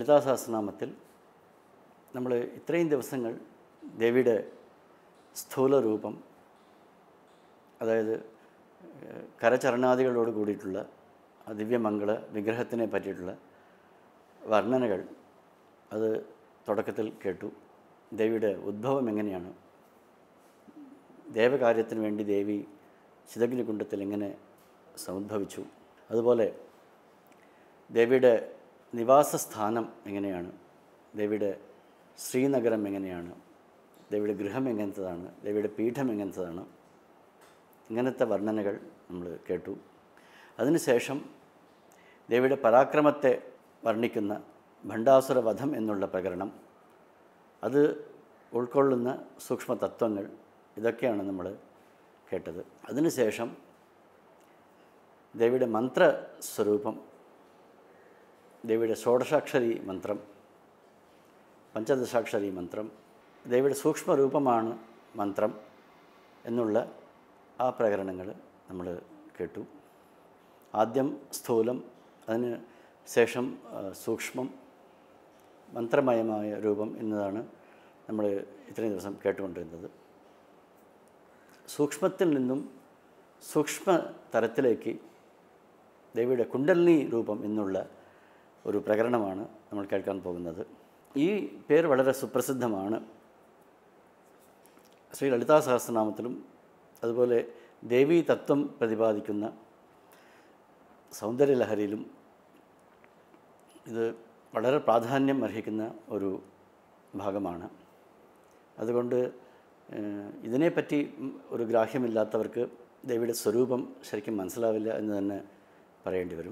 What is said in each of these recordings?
ലളിതാ സഹസ്രനാമത്തിൽ നമ്മൾ ഇത്രയും ദിവസങ്ങൾ ദേവിയുടെ സ്ഥൂല രൂപം അതായത് ഏഹ്, കരചരണാദികളോട് കൂടിയിട്ടുള്ള ആ ദിവ്യമംഗള വിഗ്രഹത്തിനെ പറ്റിയിട്ടുള്ള വർണ്ണനകൾ അത് തുടക്കത്തിൽ കേട്ടു ദേവിയുടെ ഉദ്ഭവം എങ്ങനെയാണ് ദേവകാര്യത്തിന് വേണ്ടി ദേവി ചിതഗ്നികുണ്ടത്തിൽ എങ്ങനെ സമുദ്ഭവിച്ചു അതുപോലെ ദേവിയുടെ നിവാസസ്ഥാനം എങ്ങനെയാണ് ദേവിയുടെ ശ്രീനഗരം എങ്ങനെയാണ് ദേവിയുടെ ഗൃഹം എങ്ങനത്തതാണ് ദേവിയുടെ പീഠം എങ്ങനത്തതാണ് ഇങ്ങനത്തെ വർണ്ണനകൾ നമ്മൾ കേട്ടു അതിനുശേഷം ദേവിയുടെ പരാക്രമത്തെ വർണ്ണിക്കുന്ന ഭണ്ഡാസുര വധം എന്നുള്ള പ്രകരണം അത് ഉൾക്കൊള്ളുന്ന സൂക്ഷ്മ തത്വങ്ങൾ ഇതൊക്കെയാണ് നമ്മൾ കേട്ടത് അതിനുശേഷം ദേവിയുടെ മന്ത്ര സ്വരൂപം ദേവിയുടെ ഷോഡശാക്ഷരി മന്ത്രം പഞ്ചദശാക്ഷരി മന്ത്രം ദേവിയുടെ സൂക്ഷ്മരൂപമാണ് മന്ത്രം എന്നുള്ള ആ പ്രകരണങ്ങൾ നമ്മൾ കേട്ടു ആദ്യം സ്ഥൂലം അതിന് ശേഷം ആ, സൂക്ഷ്മം മന്ത്രമയമായ രൂപം എന്നതാണ് നമ്മൾ ഇത്രയും ദിവസം കേട്ടുകൊണ്ടിരുന്നത് സൂക്ഷ്മത്തിൽ നിന്നും സൂക്ഷ്മ തരത്തിലേക്ക് ദേവിയുടെ കുണ്ടലിനി രൂപം എന്നുള്ള ഒരു പ്രകരണമാണ് നമ്മൾ കേൾക്കാൻ പോകുന്നത് ഈ പേര് വളരെ സുപ്രസിദ്ധമാണ് ശ്രീ ലളിതാ സഹസ്രനാമത്തിലും അതുപോലെ ദേവീ തത്വം പ്രതിപാദിക്കുന്ന സൗന്ദര്യലഹരിയിലും ഇത് വളരെ പ്രാധാന്യം അർഹിക്കുന്ന ഒരു ഭാഗമാണ് അതുകൊണ്ട് ഏഹ്, ഇതിനെപ്പറ്റി ഉം, ഒരു ഗ്രാഹ്യമില്ലാത്തവർക്ക് ദേവിയുടെ സ്വരൂപം ശരിക്കും മനസ്സിലാവില്ല എന്ന് തന്നെ പറയേണ്ടി വരും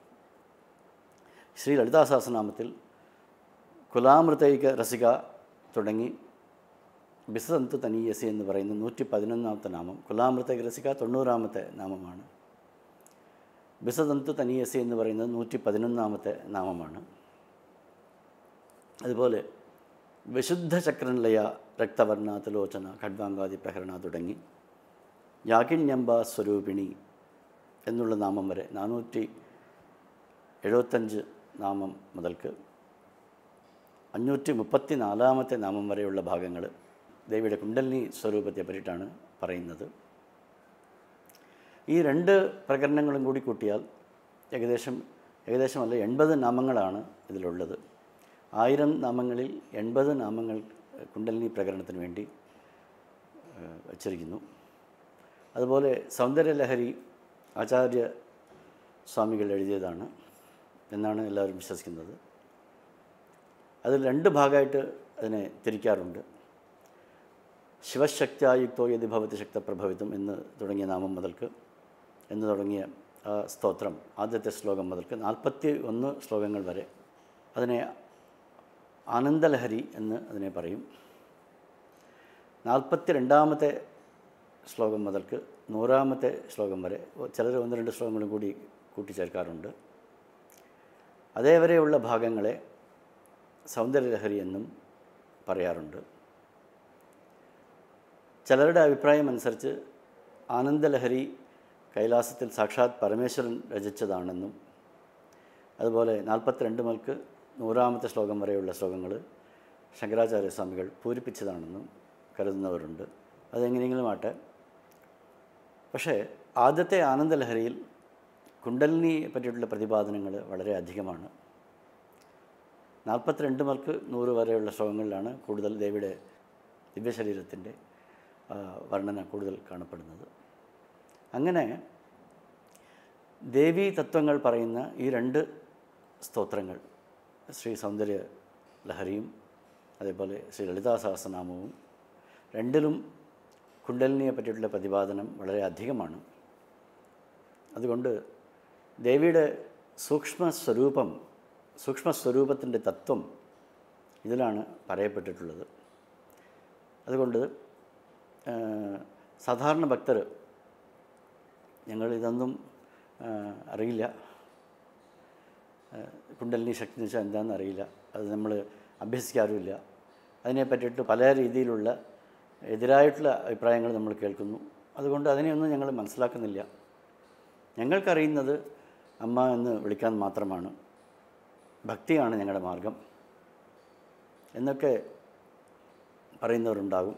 ശ്രീ ലളിതാ സഹസ്രനാമത്തിൽ കുലാമൃതൈക രസിക തുടങ്ങി ബിസന്തു തനീയസി എന്ന് പറയുന്ന നൂറ്റി പതിനൊന്നാമത്തെ നാമം കുലാമൃതൈക രസിക തൊണ്ണൂറാമത്തെ നാമമാണ് ബിസതന്തു തനീയസി എന്ന് പറയുന്നത് നൂറ്റി പതിനൊന്നാമത്തെ നാമമാണ് അതുപോലെ വിശുദ്ധ ചക്രനിലയ രക്തവർണ തിലോചന ഖഡ്വാങ്കാദി പ്രഹരണ തുടങ്ങി യാകിണ്യംബ സ്വരൂപിണി എന്നുള്ള നാമം വരെ നാനൂറ്റി എഴുപത്തഞ്ച് നാമം മുതൽക്ക് അഞ്ഞൂറ്റി മുപ്പത്തി നാലാമത്തെ നാമം വരെയുള്ള ഭാഗങ്ങൾ ദേവിയുടെ കുണ്ടലിനി സ്വരൂപത്തെ പറ്റിയിട്ടാണ് പറയുന്നത് ഈ രണ്ട് പ്രകരണങ്ങളും കൂടി കൂട്ടിയാൽ ഏകദേശം ഏകദേശം അല്ല എൺപത് നാമങ്ങളാണ് ഇതിലുള്ളത് ആയിരം നാമങ്ങളിൽ എൺപത് നാമങ്ങൾ കുണ്ടലിനി പ്രകരണത്തിന് വേണ്ടി ഏഹ്, വച്ചിരിക്കുന്നു അതുപോലെ സൗന്ദര്യലഹരി ആചാര്യ സ്വാമികൾ എഴുതിയതാണ് എന്നാണ് എല്ലാവരും വിശ്വസിക്കുന്നത് അതിൽ രണ്ട് ഭാഗമായിട്ട് അതിനെ തിരിക്കാറുണ്ട് ശിവശക്തിയായുക്തോ യതി ഭവതി ശക്തപ്രഭവിത്വം എന്ന് തുടങ്ങിയ നാമം മുതൽക്ക് എന്ന് തുടങ്ങിയ ആ സ്തോത്രം ആദ്യത്തെ ശ്ലോകം മുതൽക്ക് നാൽപ്പത്തി ഒന്ന് ശ്ലോകങ്ങൾ വരെ അതിനെ ആനന്ദലഹരി എന്ന് അതിനെ പറയും നാൽപ്പത്തി രണ്ടാമത്തെ ശ്ലോകം മുതൽക്ക് നൂറാമത്തെ ശ്ലോകം വരെ ചിലർ ഒന്ന് രണ്ട് ശ്ലോകങ്ങളും കൂടി കൂട്ടിച്ചേർക്കാറുണ്ട് അതേവരെയുള്ള ഭാഗങ്ങളെ സൗന്ദര്യലഹരി എന്നും പറയാറുണ്ട് ചിലരുടെ അഭിപ്രായം അനുസരിച്ച് ആനന്ദലഹരി കൈലാസത്തിൽ സാക്ഷാത് പരമേശ്വരൻ രചിച്ചതാണെന്നും അതുപോലെ നാൽപ്പത്തിരണ്ട് മൽക്ക് നൂറാമത്തെ ശ്ലോകം വരെയുള്ള ശ്ലോകങ്ങൾ ശങ്കരാചാര്യ സ്വാമികൾ പൂരിപ്പിച്ചതാണെന്നും കരുതുന്നവരുണ്ട് അതെങ്ങനെയെങ്കിലും ആട്ടെ പക്ഷേ ആദ്യത്തെ ആനന്ദലഹരിയിൽ കുണ്ടലിനിയെ പറ്റിയിട്ടുള്ള പ്രതിപാദനങ്ങൾ വളരെ അധികമാണ് നാൽപ്പത്തിരണ്ട് മൽക്ക് നൂറ് വരെയുള്ള ശ്ലോകങ്ങളിലാണ് കൂടുതൽ ദേവിയുടെ ദിവ്യശരീരത്തിൻ്റെ ആ, വർണ്ണന കൂടുതൽ കാണപ്പെടുന്നത് അങ്ങനെ ദേവീ തത്വങ്ങൾ പറയുന്ന ഈ രണ്ട് സ്തോത്രങ്ങൾ ശ്രീ സൗന്ദര്യ ലഹരിയും അതേപോലെ ശ്രീ ലളിതാ സഹസ്രനാമവും രണ്ടിലും കുണ്ടലിനിയെ പറ്റിയിട്ടുള്ള പ്രതിപാദനം വളരെ അധികമാണ് അതുകൊണ്ട് ദേവിയുടെ സൂക്ഷ്മ സ്വരൂപം സൂക്ഷ്മ സ്വരൂപത്തിൻ്റെ തത്വം ഇതിലാണ് പറയപ്പെട്ടിട്ടുള്ളത് അതുകൊണ്ട് ആ, സാധാരണ ഭക്തർ ഞങ്ങൾ ഇതൊന്നും ആ, അറിയില്ല ആ, കുണ്ടലിനി ശക്തി എന്ന് വെച്ചാൽ എന്താണെന്ന് അറിയില്ല അത് നമ്മൾ അഭ്യസിക്കാറുമില്ല അതിനെ പറ്റിയിട്ട് പല രീതിയിലുള്ള എതിരായിട്ടുള്ള അഭിപ്രായങ്ങൾ നമ്മൾ കേൾക്കുന്നു അതുകൊണ്ട് അതിനെയൊന്നും ഞങ്ങൾ മനസ്സിലാക്കുന്നില്ല ഞങ്ങൾക്കറിയുന്നത് അമ്മ എന്ന് വിളിക്കാൻ മാത്രമാണ് ഭക്തിയാണ് ഞങ്ങളുടെ മാർഗം എന്നൊക്കെ പറയുന്നവരുണ്ടാകും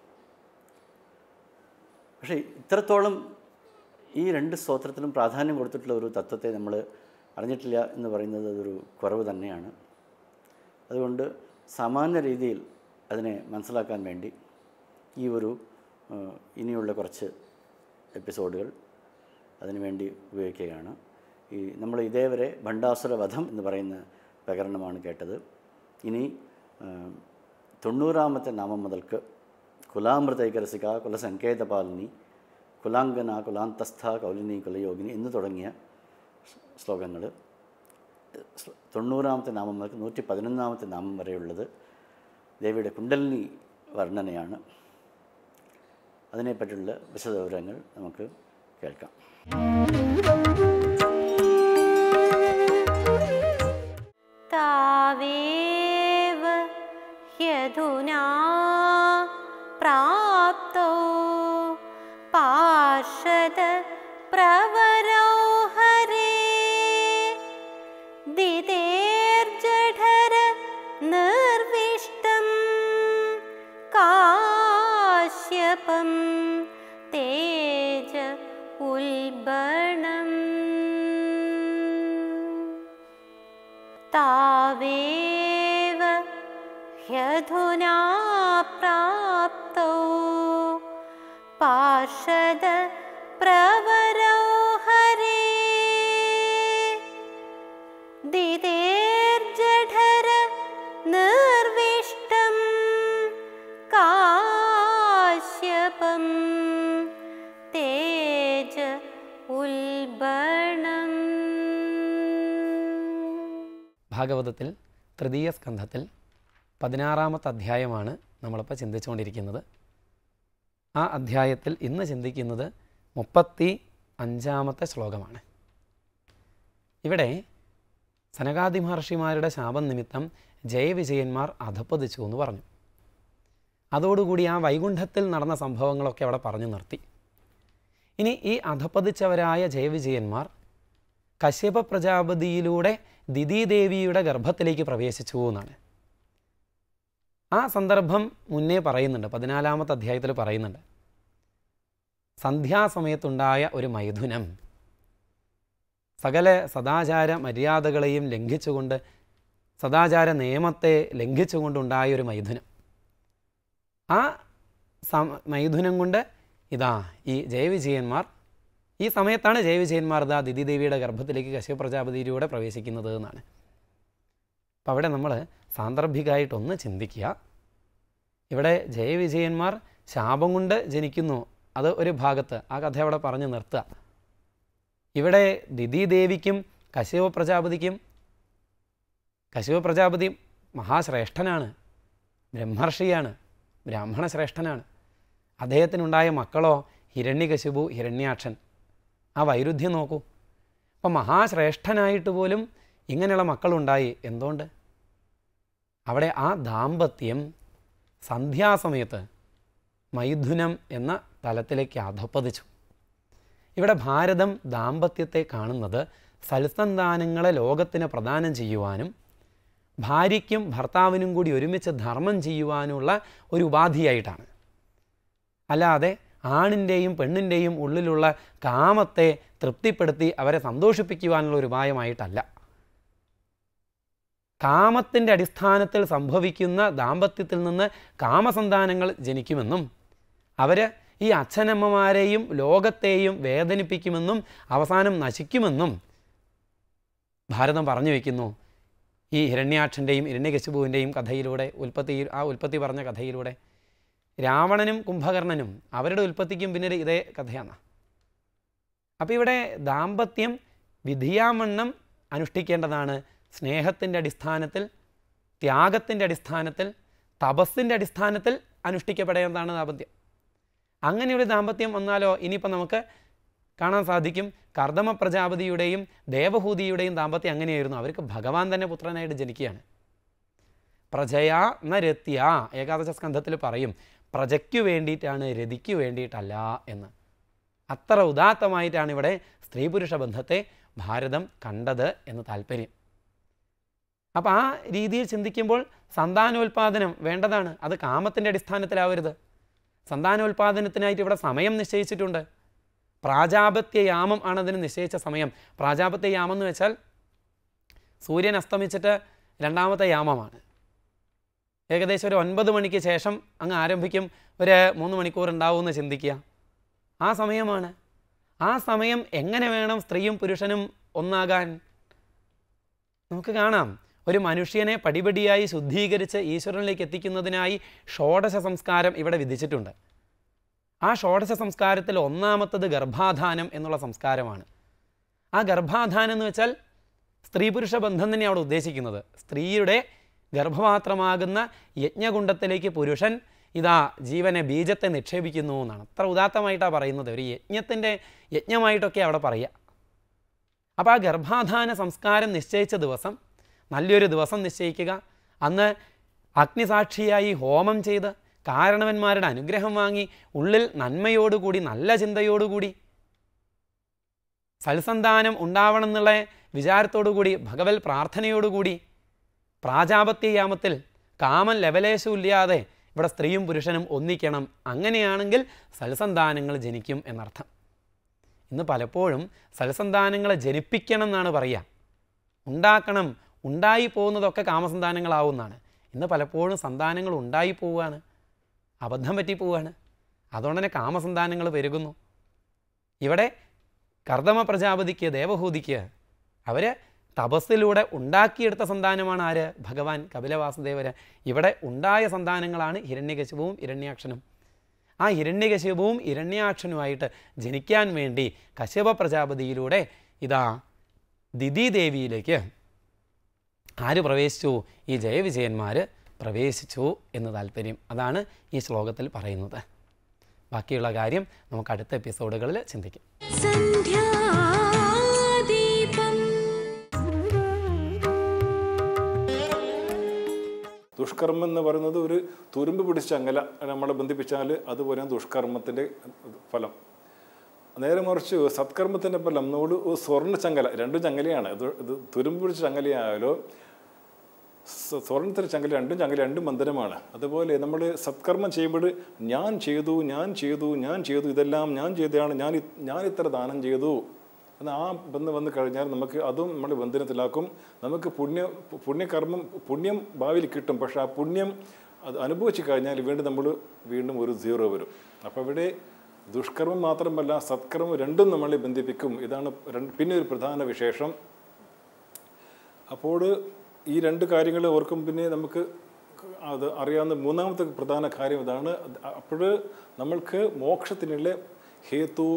പക്ഷേ ഇത്രത്തോളം ഈ രണ്ട് സ്തോത്രത്തിലും പ്രാധാന്യം കൊടുത്തിട്ടുള്ള ഒരു തത്വത്തെ നമ്മൾ അറിഞ്ഞിട്ടില്ല എന്ന് പറയുന്നത് അതൊരു കുറവ് തന്നെയാണ് അതുകൊണ്ട് സാമാന്യ രീതിയിൽ അതിനെ മനസ്സിലാക്കാൻ വേണ്ടി ഈ ഒരു ആ, ഇനിയുള്ള കുറച്ച് എപ്പിസോഡുകൾ അതിനുവേണ്ടി ഉപയോഗിക്കുകയാണ് ഈ നമ്മൾ ഇതേവരെ ഭണ്ഡാസുര വധം എന്ന് പറയുന്ന പ്രകരണമാണ് കേട്ടത് ഇനി ആ, തൊണ്ണൂറാമത്തെ നാമം മുതൽക്ക് കുലാമൃതൈകരസിക കുലസങ്കേതപാലിനി കുലാംഗന കുലാന്തസ്ഥ കൗലിനി കുലയോഗിനി എന്ന് തുടങ്ങിയ ശ്ലോകങ്ങൾ തൊണ്ണൂറാമത്തെ നാമം മുതൽ നൂറ്റി പതിനൊന്നാമത്തെ നാമം വരെയുള്ളത് ദേവിയുടെ കുണ്ടലിനി വർണ്ണനയാണ് അതിനെപ്പറ്റിയുള്ള വിശദവിവരങ്ങൾ നമുക്ക് കേൾക്കാം तावेव ह्यधुना प्राप्तौ पार्षद प्रवरौ हरे दिदेर्जठर निर्विष्टं काश्यपं तेज उल्बणम् तावेव ह्यधुना प्राप्तौ पार्षद प्रवरौ हरे दिदेर्जठर निर्विष्टं काश्यपं तेज उल्बणम् ഭാഗവതത്തിൽ തൃതീയ സ്കന്ധത്തിൽ പതിനാറാമത്തെ അധ്യായമാണ് നമ്മളിപ്പോൾ ചിന്തിച്ചുകൊണ്ടിരിക്കുന്നത് ആ അധ്യായത്തിൽ ഇന്ന് ചിന്തിക്കുന്നത് മുപ്പത്തി അഞ്ചാമത്തെ ശ്ലോകമാണ് ഇവിടെ സനകാദി മഹർഷിമാരുടെ ശാപം നിമിത്തം ജയവിജയന്മാർ അധപ്പതിച്ചു എന്ന് പറഞ്ഞു അതോടുകൂടി ആ വൈകുണ്ഠത്തിൽ നടന്ന സംഭവങ്ങളൊക്കെ അവിടെ പറഞ്ഞു നിർത്തി ഇനി ഈ അധപ്പതിച്ചവരായ ജയവിജയന്മാർ കശ്യപ പ്രജാപതിയിലൂടെ ദിദീദേവിയുടെ ഗർഭത്തിലേക്ക് പ്രവേശിച്ചു എന്നാണ് ആ സന്ദർഭം മുന്നേ പറയുന്നുണ്ട് പതിനാലാമത്തെ അധ്യായത്തിൽ പറയുന്നുണ്ട് സന്ധ്യാസമയത്തുണ്ടായ ഒരു മൈഥുനം സകല സദാചാര മര്യാദകളെയും ലംഘിച്ചുകൊണ്ട് സദാചാര നിയമത്തെ ലംഘിച്ചുകൊണ്ടുണ്ടായ ഒരു മൈഥുനം ആ സം മൈഥുനം കൊണ്ട് ഇതാ ഈ ജയവിജയന്മാർ ഈ സമയത്താണ് ജയവിജയന്മാർ ഇതാ ദിദിദേവിയുടെ ഗർഭത്തിലേക്ക് കശ്യപ പ്രജാപതിയിലൂടെ പ്രവേശിക്കുന്നത് എന്നാണ് അപ്പം അവിടെ നമ്മൾ സാന്ദർഭികമായിട്ടൊന്ന് ചിന്തിക്കുക ഇവിടെ ജയവിജയന്മാർ ശാപം കൊണ്ട് ജനിക്കുന്നു അത് ഒരു ഭാഗത്ത് ആ കഥ അവിടെ പറഞ്ഞു നിർത്തുക ഇവിടെ ദിദിദേവിക്കും കശ്യപ പ്രജാപതിക്കും കശ്യപ പ്രജാപതി മഹാശ്രേഷ്ഠനാണ് ബ്രഹ്മർഷിയാണ് ബ്രാഹ്മണ ശ്രേഷ്ഠനാണ് അദ്ദേഹത്തിനുണ്ടായ മക്കളോ ഹിരണ്യകശിപു ഹിരണ്യാക്ഷൻ ആ വൈരുദ്ധ്യം നോക്കൂ അപ്പം മഹാശ്രേഷ്ഠനായിട്ട് പോലും ഇങ്ങനെയുള്ള മക്കളുണ്ടായി എന്തുകൊണ്ട് അവിടെ ആ ദാമ്പത്യം സന്ധ്യാസമയത്ത് മൈഥുനം എന്ന തലത്തിലേക്ക് അധപ്പതിച്ചു ഇവിടെ ഭാരതം ദാമ്പത്യത്തെ കാണുന്നത് സൽസന്താനങ്ങളെ ലോകത്തിന് പ്രദാനം ചെയ്യുവാനും ഭാര്യയ്ക്കും ഭർത്താവിനും കൂടി ഒരുമിച്ച് ധർമ്മം ചെയ്യുവാനുള്ള ഒരു ഉപാധിയായിട്ടാണ് അല്ലാതെ ആണിൻ്റെയും പെണ്ണിൻ്റെയും ഉള്ളിലുള്ള കാമത്തെ തൃപ്തിപ്പെടുത്തി അവരെ സന്തോഷിപ്പിക്കുവാനുള്ള ഒരു ഉപായമായിട്ടല്ല കാമത്തിൻ്റെ അടിസ്ഥാനത്തിൽ സംഭവിക്കുന്ന ദാമ്പത്യത്തിൽ നിന്ന് കാമസന്താനങ്ങൾ ജനിക്കുമെന്നും അവർ ഈ അച്ഛനമ്മമാരെയും ലോകത്തെയും വേദനിപ്പിക്കുമെന്നും അവസാനം നശിക്കുമെന്നും ഭാരതം പറഞ്ഞു വയ്ക്കുന്നു ഈ ഹിരണ്യാക്ഷൻ്റെയും ഹിരണ്യകശിപുവിൻ്റെയും കഥയിലൂടെ ഉൽപ്പത്തി ആ ഉൽപ്പത്തി പറഞ്ഞ കഥയിലൂടെ രാവണനും കുംഭകർണനും അവരുടെ ഉൽപ്പത്തിക്കും പിന്നീട് ഇതേ കഥയാണ് അപ്പോൾ ഇവിടെ ദാമ്പത്യം വിധിയാവണ്ണം അനുഷ്ഠിക്കേണ്ടതാണ് സ്നേഹത്തിൻ്റെ അടിസ്ഥാനത്തിൽ ത്യാഗത്തിൻ്റെ അടിസ്ഥാനത്തിൽ തപസ്സിൻ്റെ അടിസ്ഥാനത്തിൽ അനുഷ്ഠിക്കപ്പെടേണ്ടതാണ് ദാമ്പത്യം അങ്ങനെയൊരു ദാമ്പത്യം വന്നാലോ ഇനിയിപ്പോൾ നമുക്ക് കാണാൻ സാധിക്കും കർദമ പ്രജാപതിയുടെയും ദേവഹൂതിയുടെയും ദാമ്പത്യം അങ്ങനെയായിരുന്നു അവർക്ക് ഭഗവാൻ തന്നെ പുത്രനായിട്ട് ജനിക്കുകയാണ് പ്രജയാ ന രത്യ ഏകാദശ സ്കന്ധത്തിൽ പറയും പ്രജയ്ക്കു വേണ്ടിയിട്ടാണ് രതിക്കു വേണ്ടിയിട്ടല്ല എന്ന് അത്ര ഉദാത്തമായിട്ടാണ് ഇവിടെ സ്ത്രീ പുരുഷ ബന്ധത്തെ ഭാരതം കണ്ടത് എന്ന് താല്പര്യം അപ്പോൾ ആ രീതിയിൽ ചിന്തിക്കുമ്പോൾ സന്താനോൽപാദനം വേണ്ടതാണ് അത് കാമത്തിൻ്റെ അടിസ്ഥാനത്തിലാവരുത് സന്താനോൽപാദനത്തിനായിട്ട് ഇവിടെ സമയം നിശ്ചയിച്ചിട്ടുണ്ട് പ്രാജാപത്യ യാമം ആണ് അതിന് നിശ്ചയിച്ച സമയം പ്രാജാപത്യ യാമം എന്ന് വെച്ചാൽ സൂര്യൻ അസ്തമിച്ചിട്ട് രണ്ടാമത്തെ യാമമാണ് ഏകദേശം ഒരു ഒൻപത് മണിക്ക് ശേഷം അങ്ങ് ആരംഭിക്കും ഒരു മൂന്ന് മണിക്കൂർ ഉണ്ടാവുമെന്ന് ചിന്തിക്കുക ആ സമയമാണ് ആ സമയം എങ്ങനെ വേണം സ്ത്രീയും പുരുഷനും ഒന്നാകാൻ നമുക്ക് കാണാം ഒരു മനുഷ്യനെ പടിപടിയായി ശുദ്ധീകരിച്ച് ഈശ്വരനിലേക്ക് എത്തിക്കുന്നതിനായി ഷോഡശ സംസ്കാരം ഇവിടെ വിധിച്ചിട്ടുണ്ട് ആ ഷോഡശ സംസ്കാരത്തിൽ ഒന്നാമത്തത് ഗർഭാധാനം എന്നുള്ള സംസ്കാരമാണ് ആ ഗർഭാധാനം എന്ന് വെച്ചാൽ സ്ത്രീ പുരുഷ ബന്ധം തന്നെ അവിടെ ഉദ്ദേശിക്കുന്നത് സ്ത്രീയുടെ ഗർഭപാത്രമാകുന്ന യജ്ഞകുണ്ടത്തിലേക്ക് പുരുഷൻ ഇതാ ജീവനെ ബീജത്തെ നിക്ഷേപിക്കുന്നു എന്നാണ് അത്ര ഉദാത്തമായിട്ടാണ് പറയുന്നത് ഒരു യജ്ഞത്തിൻ്റെ യജ്ഞമായിട്ടൊക്കെ അവിടെ പറയുക അപ്പോൾ ആ ഗർഭാധാന സംസ്കാരം നിശ്ചയിച്ച ദിവസം നല്ലൊരു ദിവസം നിശ്ചയിക്കുക അന്ന് അഗ്നിസാക്ഷിയായി ഹോമം ചെയ്ത് കാരണവന്മാരുടെ അനുഗ്രഹം വാങ്ങി ഉള്ളിൽ നന്മയോടുകൂടി നല്ല ചിന്തയോടുകൂടി സൽസന്താനം ഉണ്ടാവണം എന്നുള്ള വിചാരത്തോടുകൂടി ഭഗവത് പ്രാർത്ഥനയോടുകൂടി പ്രാജാപത്യയാമത്തിൽ കാമൻ ലവലേശമില്ലാതെ ഇവിടെ സ്ത്രീയും പുരുഷനും ഒന്നിക്കണം അങ്ങനെയാണെങ്കിൽ സൽസന്താനങ്ങൾ ജനിക്കും എന്നർത്ഥം ഇന്ന് പലപ്പോഴും സൽസന്താനങ്ങളെ ജനിപ്പിക്കണം എന്നാണ് പറയുക ഉണ്ടാക്കണം ഉണ്ടായി പോകുന്നതൊക്കെ കാമസന്താനങ്ങളാവുന്നതാണ് ഇന്ന് പലപ്പോഴും സന്താനങ്ങൾ ഉണ്ടായി പോവുകയാണ് അബദ്ധം പറ്റി പോവുകയാണ് അതുകൊണ്ട് തന്നെ കാമസന്താനങ്ങൾ പെരുകുന്നു ഇവിടെ കർദമ പ്രജാപതിക്ക് ദേവഹൂതിക്ക് അവർ തപസ്സിലൂടെ ഉണ്ടാക്കിയെടുത്ത സന്താനമാണ് ആര് ഭഗവാൻ കപിലവാസുദേവര് ഇവിടെ ഉണ്ടായ സന്താനങ്ങളാണ് ഹിരണ്യകശിപവും ഹിരണ്യാക്ഷനും ആ ഹിരണ്യകശിപവും ഹിരണ്യാക്ഷനുമായിട്ട് ജനിക്കാൻ വേണ്ടി കശ്യപ പ്രജാപതിയിലൂടെ ഇതാ ദിതിദേവിയിലേക്ക് ആര് പ്രവേശിച്ചു ഈ ജയവിജയന്മാർ പ്രവേശിച്ചു എന്ന് താല്പര്യം അതാണ് ഈ ശ്ലോകത്തിൽ പറയുന്നത് ബാക്കിയുള്ള കാര്യം നമുക്ക് അടുത്ത എപ്പിസോഡുകളിൽ ചിന്തിക്കാം സന്ധ്യാദീപം ദുഷ്കർമ്മം എന്ന് പറയുന്നത് ഒരു തുരുമ്പ് പിടിച്ച ചങ്ങല നമ്മളെ ബന്ധിപ്പിച്ചാൽ അതുപോലെ ദുഷ്കർമ്മത്തിൻ്റെ ഫലം നേരെ മറിച്ച് സത്കർമ്മത്തിൻ്റെ ഫലം നമ്മോട് ഒരു സ്വർണ്ണ ചങ്ങല രണ്ടും ചങ്ങലയാണ് ഇത് ഇത് തുരുമ്പ് പിടിച്ച ചങ്ങലയായാലോ സ- സ്വർണ്ണത്തിൻ്റെ ചങ്ങല രണ്ടും ചങ്ങല രണ്ടും ബന്ധനമാണ് അതുപോലെ നമ്മൾ സത്കർമ്മം ചെയ്യുമ്പോൾ ഞാൻ ചെയ്തു ഞാൻ ചെയ്തു ഞാൻ ചെയ്തു ഇതെല്ലാം ഞാൻ ചെയ്തതാണ് ഞാൻ ഇ- ഞാൻ ഇത്ര ദാനം ചെയ്തു എന്ന് ആ ബന്ധം വന്ന് കഴിഞ്ഞാൽ നമുക്ക് അതും നമ്മൾ ബന്ധനത്തിലാക്കും നമുക്ക് പുണ്യ പുണ്യകർമ്മം പുണ്യം ഭാവിയിൽ കിട്ടും പക്ഷെ ആ പുണ്യം അത് അനുഭവിച്ച് കഴിഞ്ഞാൽ വീണ്ടും നമ്മൾ വീണ്ടും ഒരു സീറോ വരും അപ്പോൾ ഇവിടെ ദുഷ്കർമ്മം മാത്രമല്ല സത്കർമ്മം രണ്ടും നമ്മളെ ബന്ധിപ്പിക്കും ഇതാണ് രണ്ട് പിന്നെ ഒരു പ്രധാന വിശേഷം അപ്പോൾ ഈ രണ്ട് കാര്യങ്ങൾ ഓർക്കും പിന്നെ നമുക്ക് അത് അറിയാവുന്ന മൂന്നാമത്തെ പ്രധാന കാര്യം ഇതാണ് അപ്പോൾ നമ്മൾക്ക് മോക്ഷത്തിനുള്ള ഹേതു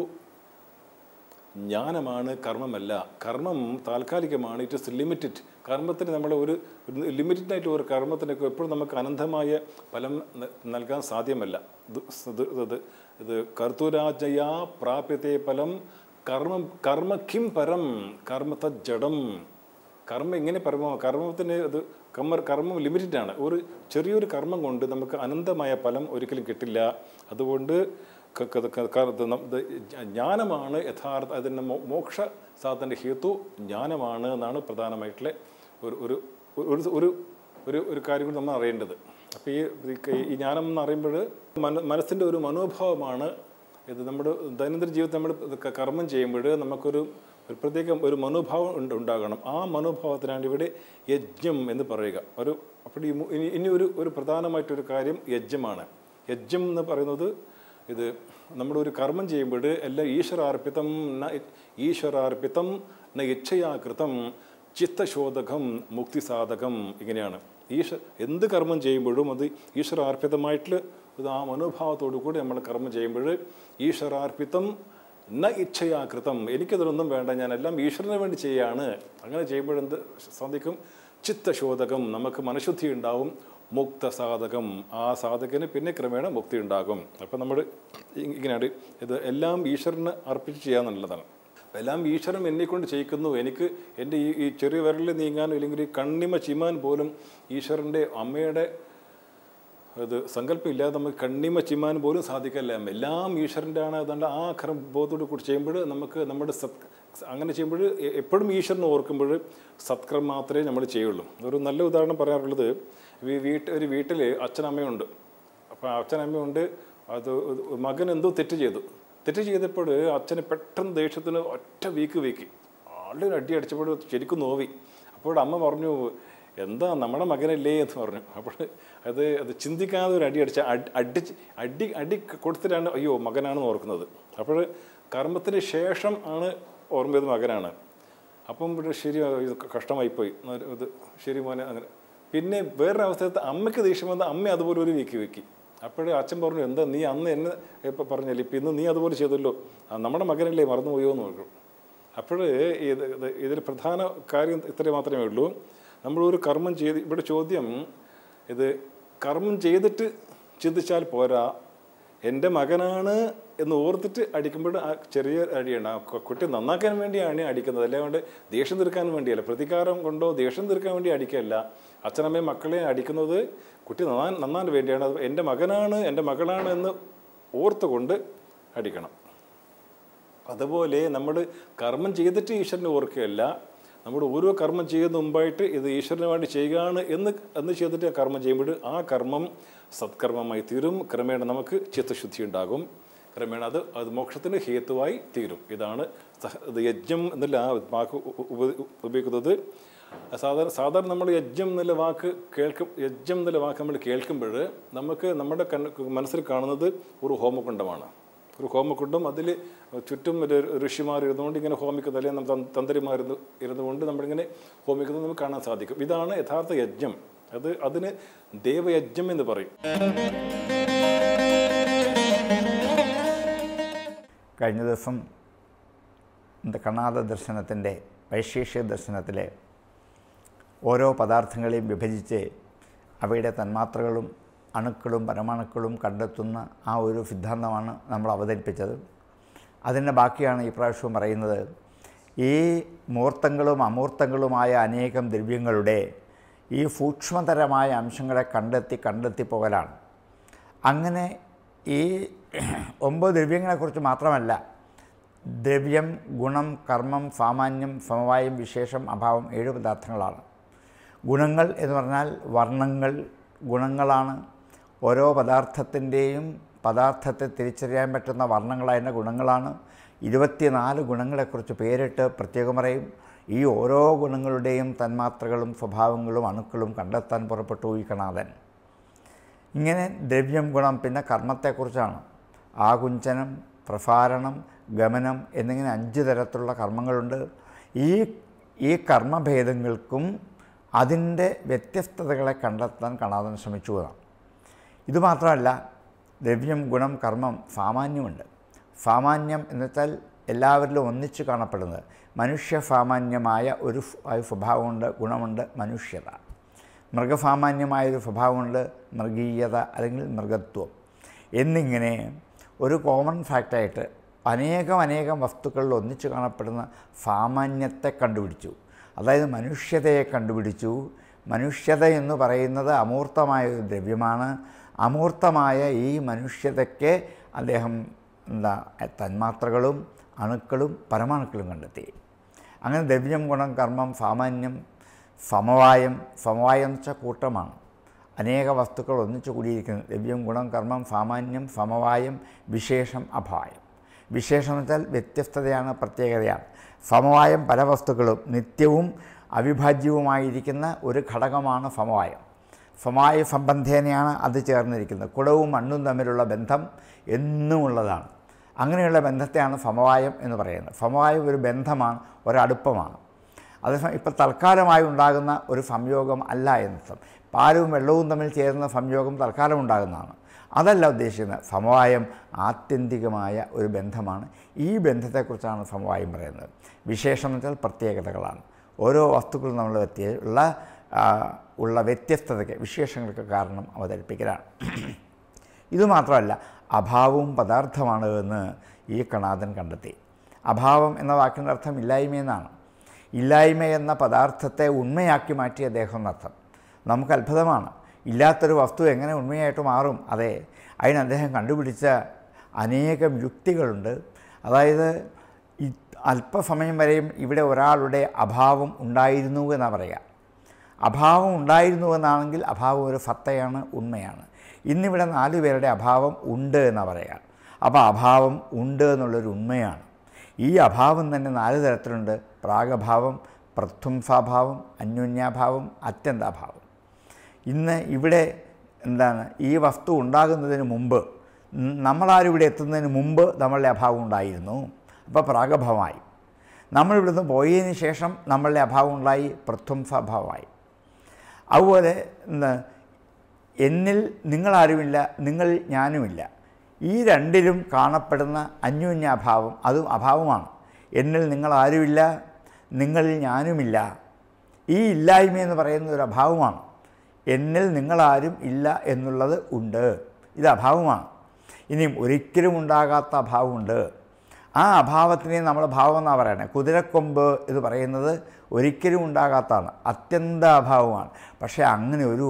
ജ്ഞാനമാണ് കർമ്മമല്ല കർമ്മം താൽക്കാലികമാണ് ഇറ്റ് ഇസ് ലിമിറ്റഡ് കർമ്മത്തിന് നമ്മൾ ഒരു ലിമിറ്റഡ് ആയിട്ട് ഒരു കർമ്മത്തിനൊക്കെ എപ്പോഴും നമുക്ക് അനന്തമായ ഫലം ന- നൽകാൻ സാധ്യമല്ല ഇത് ഇത് ഇത് ഇത് കർത്തൂരാജയാ പ്രാപ്യത്തെ ഫലം കർമ്മം കർമ്മ കിം പരം കർമ്മ ജഡം കർമ്മം എങ്ങനെ പരമോ കർമ്മത്തിന് ഇത് കർമ്മ കർമ്മം ലിമിറ്റഡ് ആണ് ഒരു ചെറിയൊരു കർമ്മം കൊണ്ട് നമുക്ക് അനന്തമായ ഫലം ഒരിക്കലും കിട്ടില്ല അതുകൊണ്ട് ക- ക- ക- ക- ഇത് നം- ഇത് ജ്ഞാനമാണ് യഥാർത്ഥ അതിൻ്റെ മോ- മോക്ഷ സാധന ഹേതു ജ്ഞാനമാണ് എന്നാണ് പ്രധാനമായിട്ടുള്ള ഒരു ഒരു ഒരു ഒരു ഒരു ഒരു കാര്യം കൂടി നമ്മൾ അറിയേണ്ടത് അപ്പോൾ ഈ ഈ ക- ഈ ജ്ഞാനം എന്ന് പറയുമ്പോൾ മന മനസ്സിൻ്റെ ഒരു മനോഭാവമാണ് ഇത് നമ്മുടെ ദൈനംദിന ജീവിതത്തിൽ നമ്മൾ ഇത് ക- കർമ്മം ചെയ്യുമ്പോൾ നമുക്കൊരു ഒരു പ്രത്യേക ഒരു മനോഭാവം ഉണ്ട് ഉണ്ടാകണം ആ മനോഭാവത്തിനാണ് ഇവിടെ യജ്ഞം എന്ന് പറയുക ഒരു അപ്പോൾ ഈ മു- ഇനി ഇനി ഒരു ഒരു പ്രധാനമായിട്ടൊരു കാര്യം യജ്ഞമാണ് യജ്ഞം എന്ന് പറയുന്നത് ഇത് നമ്മുടെ ഒരു കർമ്മം ചെയ്യുമ്പോൾ എല്ലാം ഈശ്വരാർപ്പിതം ന ഈശ്വരാർപ്പിതം ന ഇച്ഛയാകൃതം ചിത്തശോധകം മുക്തിസാധകം ഇങ്ങനെയാണ് ഈശ്വ എന്ത് കർമ്മം ചെയ്യുമ്പോഴും അത് ഈശ്വരാർപ്പിതമായിട്ടുള്ള ഇത് ആ മനോഭാവത്തോടു കൂടി നമ്മൾ കർമ്മം ചെയ്യുമ്പോൾ ഈശ്വരാർപ്പിതം ന ഇച്ഛയാകൃതം എനിക്കതിനൊന്നും വേണ്ട ഞാനെല്ലാം ഈശ്വരന് വേണ്ടി ചെയ്യാണ് അങ്ങനെ ചെയ്യുമ്പോഴെന്ത് സാധിക്കും ചിത്തശോധകം നമുക്ക് മനഃശുദ്ധി ഉണ്ടാവും മുക്ത സാധകം ആ സാധകന് പിന്നെ ക്രമേണ മുക്തി ഉണ്ടാകും അപ്പം നമ്മൾ ഇങ്ങനെയാണ് ഇത് എല്ലാം ഈശ്വരന് അർപ്പിച്ച് ചെയ്യാന്നുള്ളതാണ് എല്ലാം ഈശ്വരൻ എന്നെ കൊണ്ട് ചെയ്യിക്കുന്നു എനിക്ക് എൻ്റെ ഈ ഈ ചെറിയ വിരലിൽ നീങ്ങാനോ അല്ലെങ്കിൽ ഈ കണ്ണിമ ചിമാൻ പോലും ഈശ്വരൻ്റെ അമ്മയുടെ അത് സങ്കല്പമില്ലാതെ നമുക്ക് കണ്ണിമ ചിമ്മാൻ പോലും സാധിക്കില്ല എല്ലാം ഈശ്വരൻ്റെ ആണ് അതുകൊണ്ട് ആ കർമ്മ ബോധത്തോട് കൂടി ചെയ്യുമ്പോൾ നമുക്ക് നമ്മുടെ സത് അങ്ങനെ ചെയ്യുമ്പോൾ എപ്പോഴും ഈശ്വരനെ ഓർക്കുമ്പോൾ സത്കർമ്മം മാത്രമേ നമ്മൾ ചെയ്യുള്ളൂ ഒരു നല്ല ഉദാഹരണം പറയാറുള്ളത് വീ- വീട്ട് ഒരു വീട്ടിൽ അച്ഛനമ്മയുണ്ട് അപ്പോൾ അച്ഛനമ്മയുണ്ട് അത് മകൻ എന്തോ തെറ്റ് ചെയ്തു തെറ്റ് ചെയ്തപ്പോൾ അച്ഛന് പെട്ടെന്ന് ദേഷ്യത്തിന് ഒറ്റ വീക്ക് വീക്കി ആളുടെ ഒരു അടി അടിച്ചപ്പോൾ ശരിക്കും നോവി അപ്പോൾ അമ്മ പറഞ്ഞു എന്താ നമ്മുടെ മകനല്ലേ എന്ന് പറഞ്ഞു അപ്പോൾ അത് അത് ചിന്തിക്കാതെ ഒരു അടി അടിച്ച അടി അടി അടി കൊടുത്തിട്ടാണ് അയ്യോ മകനാണെന്ന് ഓർക്കുന്നത് അപ്പോൾ കർമ്മത്തിന് ശേഷം ആണ് ഓർമ്മയത് മകനാണ് അപ്പം ഇവിടെ ശരി ഇത് കഷ്ടമായിപ്പോയി എന്നാ ഇത് ശരി മോനെ അങ്ങനെ പിന്നെ വേറൊരു അവസരത്തിൽ അമ്മയ്ക്ക് ദേഷ്യം വന്ന അമ്മ അതുപോലെ ഒരു വീക്കി വെക്കി അപ്പോഴേ അച്ഛൻ പറഞ്ഞു എന്താ നീ അന്ന് എന്നെ ഇപ്പം പറഞ്ഞല്ലേ ഇപ്പം ഇന്ന് നീ അതുപോലെ ചെയ്തല്ലോ ആ, നമ്മുടെ മകനല്ലേ മറന്നുപോയോ എന്ന് പറഞ്ഞു അപ്പോൾ ഇത് ഇത് ഇതിൽ പ്രധാന കാര്യം ഇത്രയും മാത്രമേ ഉള്ളൂ നമ്മളൊരു കർമ്മം ചെയ്ത് ഇവിടെ ചോദ്യം ഇത് കർമ്മം ചെയ്തിട്ട് ചിന്തിച്ചാൽ പോരാ എൻ്റെ മകനാണ് എന്ന് ഓർത്തിട്ട് അടിക്കുമ്പോൾ ആ ചെറിയ അടിയാണ് ആ കു- കുട്ടി നന്നാക്കാൻ വേണ്ടിയാണ് അടിക്കുന്നത് അല്ലാണ്ട് ദേഷ്യം തീർക്കാൻ വേണ്ടിയല്ല പ്രതികാരം കൊണ്ടോ ദേഷ്യം തീർക്കാൻ വേണ്ടി അടിക്കുകയല്ല അച്ഛനമ്മയും മക്കളെ അടിക്കുന്നത് കുട്ടി നന്നാൻ നന്നാൻ വേണ്ടിയാണ് അത് എൻ്റെ മകനാണ് എൻ്റെ മകളാണ് എന്ന് ഓർത്തുകൊണ്ട് അടിക്കണം അതുപോലെ നമ്മൾ കർമ്മം ചെയ്തിട്ട് ഈശ്വരനെ ഓർക്കുകയല്ല നമ്മൾ ഓരോ കർമ്മം ചെയ്യുന്ന മുമ്പായിട്ട് ഇത് ഈശ്വരന് വേണ്ടി ചെയ്യുകയാണ് എന്ന് എന്ന് ചെയ്തിട്ട് ആ കർമ്മം ചെയ്യുമ്പോൾ ആ കർമ്മം സത്കർമ്മമായി തീരും ക്രമേണ നമുക്ക് ചിത്തശുദ്ധി ഉണ്ടാകും ക്രമേണ അത് അത് മോക്ഷത്തിന് ഹേതുവായി തീരും ഇതാണ് സഹ- ഇത് യജ്ഞം എന്നുള്ള ആ വാക്ക് ഉ- ഉപ- ഉപയോഗിക്കുന്നത് സാധാരണ സാധാരണ നമ്മൾ യജ്ഞം എന്നുള്ള വാക്ക് കേൾക്കും യജ്ഞം എന്നുള്ള വാക്ക് നമ്മൾ കേൾക്കുമ്പോൾ നമുക്ക് നമ്മുടെ കണ്ണ് മനസ്സിൽ കാണുന്നത് ഒരു ഹോമകുണ്ഡമാണ് ഒരു ഹോമകുണ്ഡം അതിൽ ചുറ്റും ഒരു ഋഷിമാർ ഇരുന്നുകൊണ്ട് ഇങ്ങനെ ഹോമിക്കുന്നത് അല്ലെങ്കിൽ നമ്മൾ തന്- തന്ത്രിമാർ ഇരുന്ന് ഇരുന്നുകൊണ്ട് നമ്മളിങ്ങനെ ഹോമിക്കുന്നത് നമുക്ക് കാണാൻ സാധിക്കും ഇതാണ് യഥാർത്ഥ യജ്ഞം അത് അതിന് ദേവയജ്ഞം എന്ന് പറയും കഴിഞ്ഞ ദിവസം இந்த കണാദ ദർശനത്തിൻ്റെ വൈശേഷിക ദർശനത്തിലെ ഓരോ പദാർത്ഥങ്ങളെയും വിഭജിച്ച് അവയുടെ തന്മാത്രകളും അണുക്കളും പരമാണുക്കളും കണ്ടെത്തുന്ന ആ ഒരു സിദ്ധാന്തമാണ് നമ്മൾ അവതരിപ്പിച്ചത് അതിൻ്റെ ബാക്കിയാണ് ഈ പ്രാവശ്യം പറയുന്നത് ഈ മൂർത്തങ്ങളും അമൂർത്തങ്ങളുമായ അനേകം ദ്രവ്യങ്ങളുടെ ഈ സൂക്ഷ്മതരമായ അംശങ്ങളെ കണ്ടെത്തി കണ്ടെത്തി പോകലാണ് അങ്ങനെ ഈ ഒമ്പത് ദ്രവ്യങ്ങളെക്കുറിച്ച് മാത്രമല്ല ദ്രവ്യം ഗുണം കർമ്മം സാമാന്യം സമവായം വിശേഷം അഭാവം ഏഴ് പദാർത്ഥങ്ങളാണ് ഗുണങ്ങൾ എന്ന് പറഞ്ഞാൽ വർണ്ണങ്ങൾ ഗുണങ്ങളാണ് ഓരോ പദാർത്ഥത്തിൻ്റെയും പദാർത്ഥത്തെ തിരിച്ചറിയാൻ പറ്റുന്ന വർണ്ണങ്ങളതിൻ്റെ ഗുണങ്ങളാണ് ഇരുപത്തിനാല് ഗുണങ്ങളെക്കുറിച്ച് പേരിട്ട് പ്രത്യേകം പറയും ഈ ഓരോ ഗുണങ്ങളുടെയും തന്മാത്രകളും സ്വഭാവങ്ങളും അണുക്കളും കണ്ടെത്താൻ പുറപ്പെട്ടു ഈ കണാദൻ ഇങ്ങനെ ദ്രവ്യം ഗുണം പിന്നെ കർമ്മത്തെക്കുറിച്ചാണ് ആകുഞ്ചനം പ്രസാരണം ഗമനം എന്നിങ്ങനെ അഞ്ച് തരത്തിലുള്ള കർമ്മങ്ങളുണ്ട് ഈ ഈ കർമ്മഭേദങ്ങൾക്കും അതിൻ്റെ വ്യത്യസ്തതകളെ കണ്ടെത്താൻ കണാദൻ ശ്രമിച്ചു എന്നാണ് ഇതുമാത്രമല്ല ദ്രവ്യം ഗുണം കർമ്മം സാമാന്യമുണ്ട് സാമാന്യം എന്ന് വെച്ചാൽ എല്ലാവരിലും ഒന്നിച്ച് കാണപ്പെടുന്നത് മനുഷ്യ സാമാന്യമായ ഒരു ഫ്- ഒരു സ്വഭാവമുണ്ട് ഗുണമുണ്ട് മനുഷ്യത മൃഗസാമാന്യമായൊരു സ്വഭാവമുണ്ട് മൃഗീയത അല്ലെങ്കിൽ മൃഗത്വം എന്നിങ്ങനെ ഒരു കോമൺ ഫാക്റ്റായിട്ട് അനേകം അനേകം വസ്തുക്കളിൽ ഒന്നിച്ച് കാണപ്പെടുന്ന സാമാന്യത്തെ കണ്ടുപിടിച്ചു അതായത് മനുഷ്യതയെ കണ്ടുപിടിച്ചു മനുഷ്യത എന്ന് പറയുന്നത് അമൂർത്തമായ ഒരു ദ്രവ്യമാണ് അമൂർത്തമായ ഈ മനുഷ്യതയ്ക്ക് അദ്ദേഹം എന്താ തന്മാത്രകളും അണുക്കളും പരമാണുക്കളും കണ്ടെത്തി അങ്ങനെ ദ്രവ്യം ഗുണം കർമ്മം സാമാന്യം സമവായം സമവായം എന്ന് വെച്ചാൽ കൂട്ടമാണ് അനേക വസ്തുക്കൾ ഒന്നിച്ചു കൂടിയിരിക്കുന്നത് ദ്രവ്യം ഗുണം കർമ്മം സാമാന്യം സമവായം വിശേഷം അഭായം വിശേഷം എന്ന് വെച്ചാൽ വ്യത്യസ്തതയാണ് പ്രത്യേകതയാണ് സമവായം പല വസ്തുക്കളും നിത്യവും അവിഭാജ്യവുമായിരിക്കുന്ന ഒരു ഘടകമാണ് സമവായം സമവായ സംബന്ധേനയാണ് അത് ചേർന്നിരിക്കുന്നത് കുടവും മണ്ണും തമ്മിലുള്ള ബന്ധം എന്നുമുള്ളതാണ് അങ്ങനെയുള്ള ബന്ധത്തെയാണ് സമവായം എന്ന് പറയുന്നത് സമവായം ഒരു ബന്ധമാണ് ഒരടുപ്പമാണ് അതേസമയം ഇപ്പോൾ തൽക്കാലമായി ഉണ്ടാകുന്ന ഒരു സംയോഗം അല്ല എന്നർത്ഥം പാലും വെള്ളവും തമ്മിൽ ചേരുന്ന സംയോഗം തൽക്കാലം ഉണ്ടാകുന്നതാണ് അതല്ല ഉദ്ദേശിക്കുന്നത് സമവായം ആത്യന്തികമായ ഒരു ബന്ധമാണ് ഈ ബന്ധത്തെക്കുറിച്ചാണ് സമവായം പറയുന്നത് വിശേഷം എന്ന് വെച്ചാൽ പ്രത്യേകതകളാണ് ഓരോ വസ്തുക്കളും നമ്മൾ വ്യത്യ ഉള്ള ആ, ഉള്ള വ്യത്യസ്തതയ്ക്ക് വിശേഷങ്ങൾക്ക് കാരണം അവതരിപ്പിക്കലാണ് ഇതുമാത്രമല്ല അഭാവവും പദാർത്ഥമാണ് എന്ന് ഈ കണാദൻ കണ്ടെത്തി അഭാവം എന്ന വാക്കിൻ്റെ അർത്ഥം ഇല്ലായ്മ എന്നാണ് ഇല്ലായ്മ എന്ന പദാർത്ഥത്തെ ഉണ്മയാക്കി മാറ്റിയ അദ്ദേഹം എന്നർത്ഥം നമുക്ക് അത്ഭുതമാണ് ഇല്ലാത്തൊരു വസ്തു എങ്ങനെ ഉണ്മയായിട്ട് മാറും അതെ അതിന് അദ്ദേഹം കണ്ടുപിടിച്ച അനേകം യുക്തികളുണ്ട് അതായത് ഈ അല്പസമയം വരെയും ഇവിടെ ഒരാളുടെ അഭാവം ഉണ്ടായിരുന്നു എന്നാണ് പറയുക അഭാവം ഉണ്ടായിരുന്നു എന്നാണെങ്കിൽ അഭാവം ഒരു ഫത്തയാണ് ഉണ്മയാണ് ഇന്നിവിടെ നാല് പേരുടെ അഭാവം ഉണ്ട് എന്നാണ് പറയുക അപ്പോൾ അഭാവം ഉണ്ട് എന്നുള്ളൊരു ഉണ്മയാണ് ഈ അഭാവം തന്നെ നാല് തരത്തിലുണ്ട് പ്രാഗഭാവം പ്രത്വംസാഭാവം അന്യോന്യാഭാവം അത്യന്താഭാവം ഇന്ന് ഇവിടെ എന്താണ് ഈ വസ്തു ഉണ്ടാകുന്നതിന് മുമ്പ് ഉം, നമ്മളാരും ഇവിടെ എത്തുന്നതിന് മുമ്പ് നമ്മളുടെ അഭാവം ഉണ്ടായിരുന്നു അപ്പോൾ പ്രാഗഭാവമായി നമ്മളിവിടുന്ന് പോയതിന് ശേഷം നമ്മളുടെ അഭാവം ഉണ്ടായി പ്രത്വംസാഭാവമായി അതുപോലെ എന്താ എന്നിൽ നിങ്ങളാരുമില്ല നിങ്ങൾ ഞാനുമില്ല ഈ രണ്ടിലും കാണപ്പെടുന്ന അന്യോന്യാഭാവം അതും അഭാവമാണ് എന്നിൽ നിങ്ങളാരുമില്ല നിങ്ങളിൽ ഞാനുമില്ല ഈ ഇല്ലായ്മ എന്ന് പറയുന്ന ഒരു അഭാവമാണ് എന്നിൽ നിങ്ങളാരും ഇല്ല എന്നുള്ളത് ഉണ്ട് ഇത് അഭാവമാണ് ഇനിയും ഒരിക്കലും ഉണ്ടാകാത്ത അഭാവമുണ്ട് ആ അഭാവത്തിനെ നമ്മൾ ഭാവം എന്നാണ് പറയുന്നത് കുതിരക്കൊമ്പ് എന്ന് പറയുന്നത് ഒരിക്കലും ഉണ്ടാകാത്തതാണ് അത്യന്ത അഭാവമാണ് പക്ഷേ അങ്ങനെ ഒരു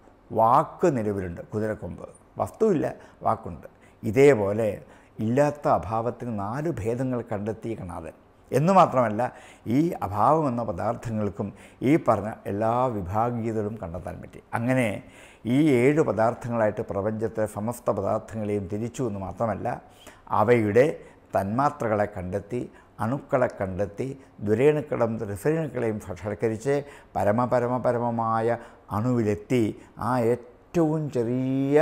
വാക്ക് നിലവിലുണ്ട് കുതിരക്കൊമ്പ് വസ്തുവില്ല വാക്കുണ്ട് ഇതേപോലെ ഇല്ലാത്ത അഭാവത്തിന് നാല് ഭേദങ്ങൾ കണ്ടെത്തി കണാതൻ എന്ന് മാത്രമല്ല ഈ അഭാവം എന്ന പദാർത്ഥങ്ങൾക്കും ഈ പറഞ്ഞ എല്ലാ വിഭാഗീയതകളും കണ്ടെത്താൻ പറ്റി അങ്ങനെ ഈ ഏഴ് പദാർത്ഥങ്ങളായിട്ട് പ്രപഞ്ചത്തിലെ സമസ്ത പദാർത്ഥങ്ങളെയും തിരിച്ചു എന്ന് മാത്രമല്ല അവയുടെ തന്മാത്രകളെ കണ്ടെത്തി അണുക്കളെ കണ്ടെത്തി ദുരേണുക്കളും ത്രിഫരണുക്കളെയും ഭക്ഷണക്കരിച്ച് പരമപരമപരമമായ അണുവിലെത്തി ആ ഏറ്റവും ചെറിയ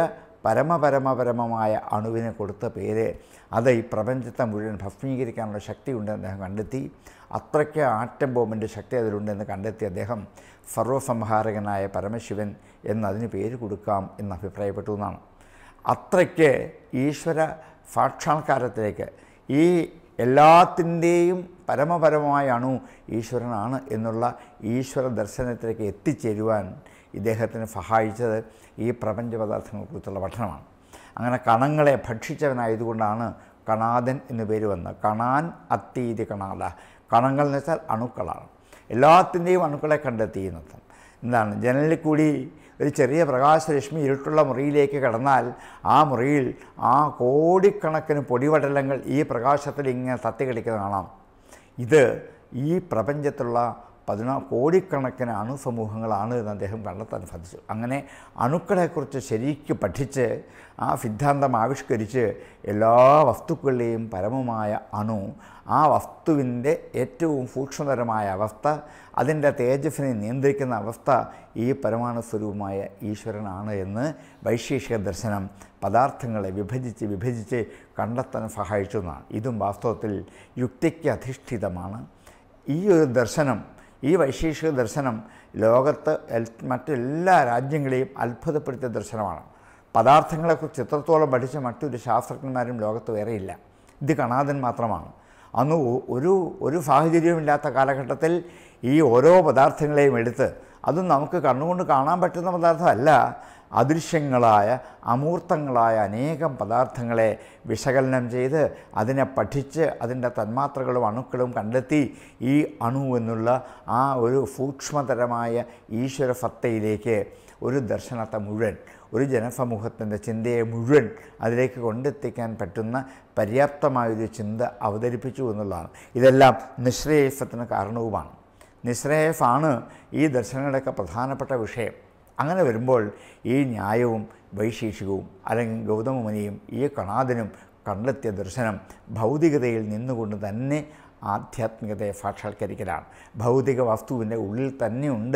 പരമപരമപരമമായ അണുവിനെ കൊടുത്ത പേര് അത് ഈ പ്രപഞ്ചത്തെ മുഴുവൻ ഭസ്മീകരിക്കാനുള്ള ശക്തിയുണ്ട് അദ്ദേഹം കണ്ടെത്തി അത്രയ്ക്ക് ആറ്റം ബോംബിൻ്റെ ശക്തി അതിലുണ്ടെന്ന് കണ്ടെത്തി അദ്ദേഹം സർവസംഹാരകനായ പരമശിവൻ എന്നതിന് പേര് കൊടുക്കാം എന്ന് അഭിപ്രായപ്പെട്ടു എന്നാണ് അത്രയ്ക്ക് ഈശ്വര സാക്ഷാത്കാരത്തിലേക്ക് ഈ എല്ലാത്തിൻ്റെയും പരമപരമായ അണു ഈശ്വരനാണ് എന്നുള്ള ഈശ്വര ദർശനത്തിലേക്ക് എത്തിച്ചേരുവാൻ ഇദ്ദേഹത്തിന് സഹായിച്ചത് ഈ പ്രപഞ്ച പദാർത്ഥങ്ങളെക്കുറിച്ചുള്ള പഠനമാണ് അങ്ങനെ കണങ്ങളെ ഭക്ഷിച്ചവനായതുകൊണ്ടാണ് കണാദൻ എന്നു പേര് വന്നത് കണാൻ അത്തീതി കണാദ കണങ്ങൾ എന്ന് വെച്ചാൽ അണുക്കളാണ് എല്ലാത്തിൻ്റെയും അണുക്കളെ കണ്ടെത്തിയെന്നർത്ഥം എന്താണ് ജനലിൽ കൂടി ഒരു ചെറിയ പ്രകാശരശ്മി ഇരുട്ടുള്ള മുറിയിലേക്ക് കടന്നാൽ ആ മുറിയിൽ ആ കോടിക്കണക്കിന് പൊടിപടലങ്ങൾ ഈ പ്രകാശത്തിൽ ഇങ്ങനെ തത്തിക്കളിക്കുന്ന കാണാം ഇത് ഈ പ്രപഞ്ചത്തിലുള്ള പതിനാ കോടിക്കണക്കിന് അണുസമൂഹങ്ങളാണ് എന്ന് അദ്ദേഹം കണ്ടെത്താൻ സാധിച്ചു അങ്ങനെ അണുക്കളെക്കുറിച്ച് ശരിക്ക് പഠിച്ച് ആ സിദ്ധാന്തം ആവിഷ്കരിച്ച് എല്ലാ വസ്തുക്കളുടെയും പരമമായ അണു ആ വസ്തുവിൻ്റെ ഏറ്റവും സൂക്ഷ്മതരമായ അവസ്ഥ അതിൻ്റെ തേജസ്സിനെ നിയന്ത്രിക്കുന്ന അവസ്ഥ ഈ പരമാണു സ്വരൂപമായ ഈശ്വരനാണ് എന്ന് വൈശേഷിക ദർശനം പദാർത്ഥങ്ങളെ വിഭജിച്ച് വിഭജിച്ച് കണ്ടെത്താൻ സഹായിച്ചു എന്നാണ് ഇതും വാസ്തവത്തിൽ യുക്തിക്ക് അധിഷ്ഠിതമാണ് ഈ ഒരു ദർശനം ഈ വൈശേഷിക ദർശനം ലോകത്ത് എൽ- മറ്റെല്ലാ രാജ്യങ്ങളെയും അത്ഭുതപ്പെടുത്തിയ ദർശനമാണ് പദാർത്ഥങ്ങളെക്കുറിച്ച് എത്രത്തോളം പഠിച്ച മറ്റൊരു ശാസ്ത്രജ്ഞന്മാരും ലോകത്ത് വേറെയില്ല ഇത് കണാദൻ മാത്രമാണ് അന്ന് ഒ- ഒരു ഒരു സാഹചര്യവുമില്ലാത്ത കാലഘട്ടത്തിൽ ഈ ഓരോ പദാർത്ഥങ്ങളെയും എടുത്ത് അതും നമുക്ക് കണ്ണുകൊണ്ട് കാണാൻ പറ്റുന്ന പദാർത്ഥമല്ല അദൃശ്യങ്ങളായ അമൂർത്തങ്ങളായ അനേകം പദാർത്ഥങ്ങളെ വിശകലനം ചെയ്ത് അതിനെ പഠിച്ച് അതിൻ്റെ തന്മാത്രകളും അണുക്കളും കണ്ടെത്തി ഈ അണു എന്നുള്ള ആ ഒരു സൂക്ഷ്മതരമായ ഈശ്വര സത്തയിലേക്ക് ഒരു ദർശനത്തെ മുഴുവൻ ഒരു ജനസമൂഹത്തിൻ്റെ ചിന്തയെ മുഴുവൻ അതിലേക്ക് കൊണ്ടെത്തിക്കാൻ പറ്റുന്ന പര്യാപ്തമായൊരു ചിന്ത അവതരിപ്പിച്ചു എന്നുള്ളതാണ് ഇതെല്ലാം നിശ്രേയസത്തിന് കാരണവുമാണ് നിശ്രേയസാണ് ഈ ദർശനങ്ങളുടെയൊക്കെ പ്രധാനപ്പെട്ട വിഷയം അങ്ങനെ വരുമ്പോൾ ഈ ന്യായവും വൈശേഷികവും അല്ലെങ്കിൽ ഗൗതമമുനിയും ഈ കണാദനും കണ്ടെത്തിയ ദർശനം ഭൗതികതയിൽ നിന്നുകൊണ്ട് തന്നെ ആധ്യാത്മികതയെ സാക്ഷാത്കരിക്കലാണ് ഭൗതിക വസ്തുവിൻ്റെ ഉള്ളിൽ തന്നെയുണ്ട്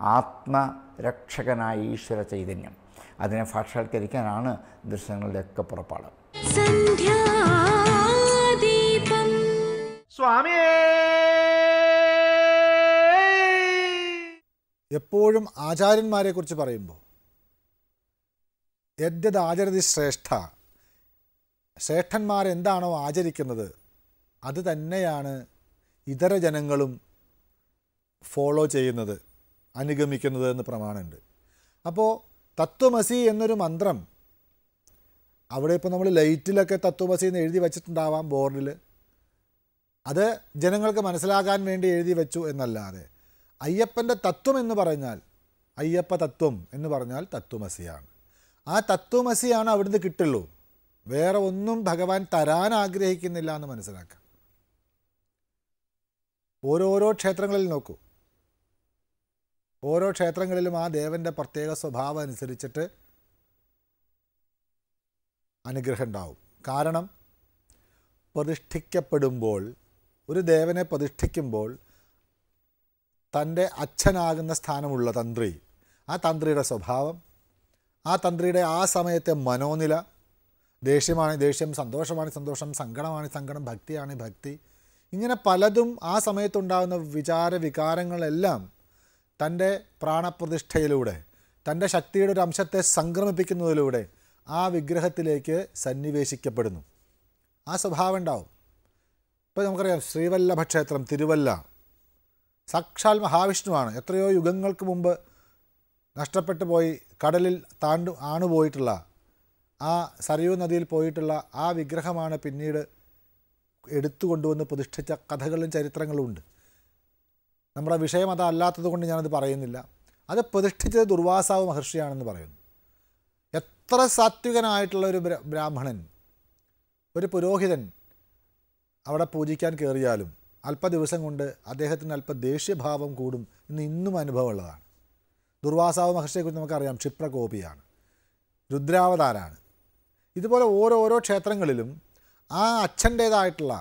ആത്മരക്ഷകനായ ഈശ്വര ചൈതന്യം അതിനെ സാക്ഷാത്കരിക്കാനാണ് ദർശനങ്ങളുടെയൊക്കെ പുറപ്പാട് സന്ധ്യാദീപം എപ്പോഴും ആചാര്യന്മാരെ കുറിച്ച് പറയുമ്പോൾ യദ്യത് ആചരതി ശ്രേഷ്ഠ ശ്രേഷ്ഠന്മാർ എന്താണോ ആചരിക്കുന്നത് അത് തന്നെയാണ് ഇതര ജനങ്ങളും ഫോളോ ചെയ്യുന്നത് അനുഗമിക്കുന്നത് എന്ന് പ്രമാണമുണ്ട് അപ്പോൾ തത്വമസി എന്നൊരു മന്ത്രം അവിടെ ഇപ്പോൾ നമ്മൾ ലൈറ്റിലൊക്കെ തത്വമസി എന്ന് എഴുതി വച്ചിട്ടുണ്ടാവാം ബോർഡിൽ അത് ജനങ്ങൾക്ക് മനസ്സിലാകാൻ വേണ്ടി എഴുതി വെച്ചു എന്നല്ലാതെ അയ്യപ്പൻ്റെ തത്വം എന്ന് പറഞ്ഞാൽ അയ്യപ്പ തത്വം എന്ന് പറഞ്ഞാൽ തത്വമസിയാണ് ആ തത്വമസിയാണ് അവിടുന്ന് കിട്ടുള്ളൂ വേറെ ഒന്നും ഭഗവാൻ തരാൻ ആഗ്രഹിക്കുന്നില്ല എന്ന് മനസ്സിലാക്കാം ഓരോരോ ക്ഷേത്രങ്ങളിൽ നോക്കൂ ഓരോ ക്ഷേത്രങ്ങളിലും ആ ദേവൻ്റെ പ്രത്യേക സ്വഭാവം അനുസരിച്ചിട്ട് അനുഗ്രഹം ഉണ്ടാവും കാരണം പ്രതിഷ്ഠിക്കപ്പെടുമ്പോൾ ഒരു ദേവനെ പ്രതിഷ്ഠിക്കുമ്പോൾ തൻ്റെ അച്ഛനാകുന്ന സ്ഥാനമുള്ള തന്ത്രി ആ തന്ത്രിയുടെ സ്വഭാവം ആ തന്ത്രിയുടെ ആ സമയത്തെ മനോനില ദേഷ്യമാണ് ദേഷ്യം സന്തോഷമാണ് സന്തോഷം സങ്കടമാണ് സങ്കടം ഭക്തിയാണ് ഭക്തി ഇങ്ങനെ പലതും ആ സമയത്തുണ്ടാകുന്ന വിചാര വികാരങ്ങളെല്ലാം തൻ്റെ പ്രാണപ്രതിഷ്ഠയിലൂടെ തൻ്റെ ശക്തിയുടെ ഒരു അംശത്തെ സംക്രമിപ്പിക്കുന്നതിലൂടെ ആ വിഗ്രഹത്തിലേക്ക് സന്നിവേശിക്കപ്പെടുന്നു ആ സ്വഭാവം ഉണ്ടാവും ഇപ്പോൾ നമുക്കറിയാം ശ്രീവല്ലഭ ക്ഷേത്രം തിരുവല്ല സാക്ഷാൽ മഹാവിഷ്ണുവാണ് എത്രയോ യുഗങ്ങൾക്ക് മുമ്പ് നഷ്ടപ്പെട്ടു പോയി കടലിൽ താണ്ടു ആണുപോയിട്ടുള്ള ആ സരയൂ നദിയിൽ പോയിട്ടുള്ള ആ വിഗ്രഹമാണ് പിന്നീട് എടുത്തു കൊണ്ടുവന്ന് പ്രതിഷ്ഠിച്ച കഥകളും ചരിത്രങ്ങളും ഉണ്ട് നമ്മുടെ വിഷയം അതല്ലാത്തത് കൊണ്ട് ഞാനത് പറയുന്നില്ല അത് പ്രതിഷ്ഠിച്ചത് ദുർവാസാവ് മഹർഷിയാണെന്ന് പറയുന്നു എത്ര സാത്വികനായിട്ടുള്ള ഒരു ബ്ര- ബ്രാഹ്മണൻ ഒരു പുരോഹിതൻ അവിടെ പൂജിക്കാൻ കയറിയാലും അല്പ ദിവസം കൊണ്ട് അദ്ദേഹത്തിന് അല്പ ദേഷ്യഭാവം കൂടും എന്ന് ഇന്നും അനുഭവമുള്ളതാണ് ദുർവാസാവ് മഹർഷിയെക്കുറിച്ച് നമുക്കറിയാം ക്ഷിപ്രകോപിയാണ് രുദ്രാവതാരാണ് ഇതുപോലെ ഓരോ ഓരോ ക്ഷേത്രങ്ങളിലും ആ അച്ഛൻ്റേതായിട്ടുള്ള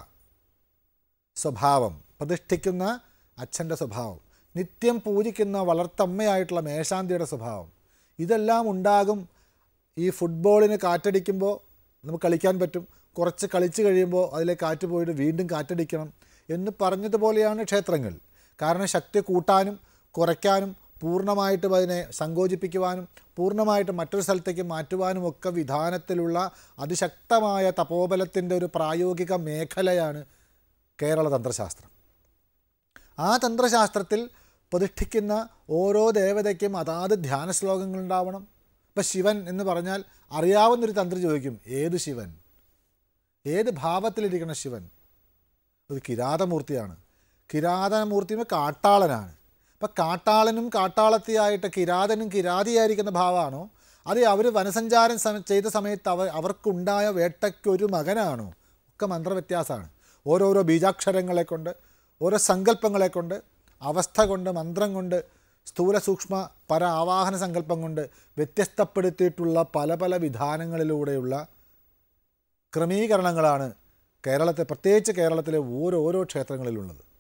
സ്വഭാവം പ്രതിഷ്ഠിക്കുന്ന അച്ഛൻ്റെ സ്വഭാവം നിത്യം പൂജിക്കുന്ന വളർത്തമ്മയായിട്ടുള്ള മേശാന്തിയുടെ സ്വഭാവം ഇതെല്ലാം ഉണ്ടാകും ഈ ഫുട്ബോളിന് കാറ്റടിക്കുമ്പോൾ നമുക്ക് കളിക്കാൻ പറ്റും കുറച്ച് കളിച്ച് കഴിയുമ്പോൾ അതിലെ കാറ്റ് പോയിട്ട് വീണ്ടും കാറ്റടിക്കണം എന്ന് പറഞ്ഞതുപോലെയാണ് ക്ഷേത്രങ്ങൾ കാരണം ശക്തി കൂട്ടാനും കുറയ്ക്കാനും പൂർണ്ണമായിട്ടും അതിനെ സങ്കോചിപ്പിക്കുവാനും പൂർണ്ണമായിട്ട് മറ്റൊരു സ്ഥലത്തേക്ക് മാറ്റുവാനും ഒക്കെ വിധാനത്തിലുള്ള അതിശക്തമായ തപോബലത്തിൻ്റെ ഒരു പ്രായോഗിക മേഖലയാണ് കേരള തന്ത്രശാസ്ത്രം ആ തന്ത്രശാസ്ത്രത്തിൽ പ്രതിഷ്ഠിക്കുന്ന ഓരോ ദേവതയ്ക്കും അതാത് ധ്യാന ശ്ലോകങ്ങൾ ഉണ്ടാവണം ഇപ്പം ശിവൻ എന്ന് പറഞ്ഞാൽ അറിയാവുന്നൊരു തന്ത്രി ചോദിക്കും ഏത് ശിവൻ ഏത് ഭാവത്തിലിരിക്കുന്ന ശിവൻ ഒരു കിരാതമൂർത്തിയാണ് കിരാതമൂർത്തിയും കാട്ടാളനാണ് അപ്പം കാട്ടാളനും കാട്ടാളത്തിയായിട്ട് കിരാതനും കിരാതിയായിരിക്കുന്ന ഭാവമാണോ അത് അവർ വനസഞ്ചാരം സമ- ചെയ്ത സമയത്ത് അവർ അവർക്കുണ്ടായ വേട്ടയ്ക്കൊരു മകനാണോ ഒക്കെ മന്ത്രവ്യത്യാസമാണ് ഓരോരോ ബീജാക്ഷരങ്ങളെ കൊണ്ട് ഓരോ സങ്കല്പങ്ങളെ കൊണ്ട് അവസ്ഥ കൊണ്ട് മന്ത്രം കൊണ്ട് സ്ഥൂല സൂക്ഷ്മ പര ആവാഹന സങ്കല്പം കൊണ്ട് വ്യത്യസ്തപ്പെടുത്തിയിട്ടുള്ള പല പല വിധാനങ്ങളിലൂടെയുള്ള ക്രമീകരണങ്ങളാണ് കേരളത്തെ പ്രത്യേകിച്ച് കേരളത്തിലെ ഓരോരോ ക്ഷേത്രങ്ങളിലുള്ളത്